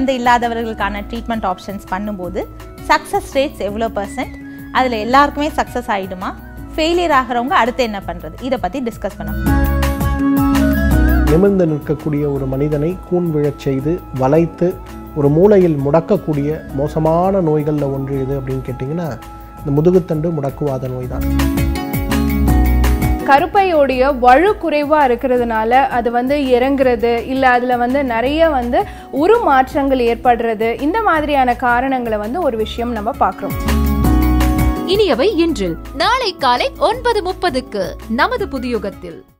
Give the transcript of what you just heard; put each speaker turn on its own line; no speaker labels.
குழந்தை இல்லாதவர்களுக்கான treatment options பண்ணும்போது சக்ஸஸ் ரேட்ஸ் எவ்வளோ பர்சன்ட் அதில் எல்லாருக்குமே சக்ஸஸ் ஆகிடுமா ஃபெயிலியர் ஆகிறவங்க அடுத்து என்ன பண்ணுறது இதை பற்றி டிஸ்கஸ் பண்ண
நிமிர்ந்து நிற்கக்கூடிய ஒரு மனிதனை கூன் விழச் செய்து வளைத்து ஒரு மூலையில் முடக்கக்கூடிய மோசமான நோய்களில் ஒன்று எது அப்படின்னு கேட்டிங்கன்னா இந்த முதுகுத்தண்டு முடக்குவாத நோய் தான்
கருப்பையோடைய வலு குறைவாக இருக்கிறதுனால அது வந்து இறங்குறது இல்லை அதில் வந்து நிறைய வந்து உரு மாற்றங்கள் ஏற்படுறது இந்த மாதிரியான காரணங்களை வந்து ஒரு விஷயம் நம்ம பார்க்குறோம்
இனியவை இன்றில் நாளை காலை ஒன்பது முப்பதுக்கு நமது புதியுகத்தில்